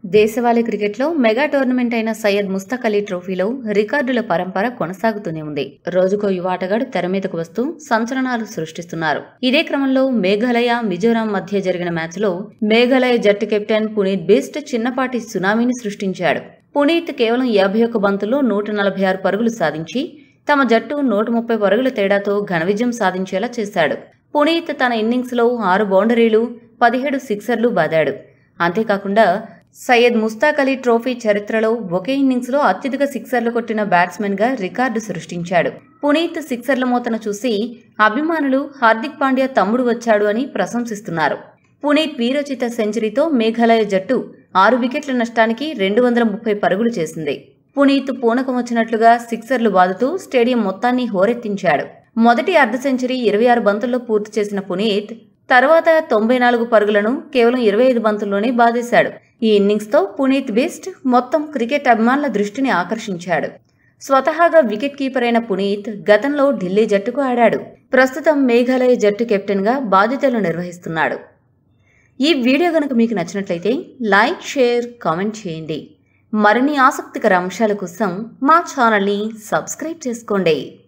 దేశవాళీ క్రికెట్లో mega tournament అయిన సయ్యద్ ముస్తక్ అలీ ట్రోఫీలో రికార్డుల పరంపర కొనసాగుతూనే ఉంది రోజుకో యువ ఆటగాడు తెర మీదకు వస్తూ సంచలనాలు సృష్టిస్తున్నారు ఇదే క్రమంలో మేఘాలయ మిజోరాం మధ్య జరిగిన మ్యాచ్లో మేఘాలయ జట్టు కెప్టెన్ పునీత్ బెస్ట్ చిన్నపాటి సునామీని సృష్టించాడు పునీత్ కేవలం యాభై ఒక్క బంతుల్లో నూట నలభై ఆరు పరుగులు సాధించి తమ జట్టు నూట ముప్పై పరుగుల తేడాతో ఘన విజయం సాధించేలా చేశాడు పునీత్ తన ఇన్నింగ్స్లో ఆరు బౌండరీలు పదిహేడు సిక్సర్లు బాదాడు అంతేకాకుండా సయ్యద్ ముస్తాక్ అలీ ట్రోఫీ చరిత్రలో ఒకే ఇన్నింగ్స్లో అత్యధిక సిక్సర్లు కొట్టిన బ్యాట్స్మెన్గా రికార్డు సృష్టించాడు పునీత్ సిక్సర్ల మోతను చూసి అభిమానులు హార్దిక్ పాండ్యా తమ్ముడు వచ్చాడు అని ప్రశంసిస్తున్నారు పునీత్ వీరోచిత సెంచరీతో మేఘాలయ జట్టు ఆరు వికెట్ల నష్టానికి రెండు వందల ముప్పై పరుగులు చేసింది పునీత్ పూనకం వచ్చినట్లుగా సిక్సర్లు బాదుతూ స్టేడియం మొత్తాన్ని హోరెత్తించాడు మొదటి అర్ధ సెంచరీ ఇరవై ఆరు బంతుల్లో పూర్తి చేసిన పునీత్ తర్వాత తొంభై నాలుగు పరుగులను కేవలం ఇరవై ఐదు బంతుల్లోనే బాధేశాడు ఈ ఇన్నింగ్స్తో పునీత్ బెస్ట్ మొత్తం క్రికెట్ అభిమానుల దృష్టిని ఆకర్షించాడు స్వతహాగా వికెట్ కీపర్ అయిన పునీత్ గతంలో ఢిల్లీ జట్టుకు ఆడాడు ప్రస్తుతం మేఘాలయ జట్టు కెప్టెన్గా బాధ్యతలు నిర్వహిస్తున్నాడు ఈ వీడియో గనుక మీకు నచ్చినట్లయితే లైక్ షేర్ కామెంట్ చేయండి మరిన్ని ఆసక్తికర అంశాల కోసం మా ఛానల్ని సబ్స్క్రైబ్ చేసుకోండి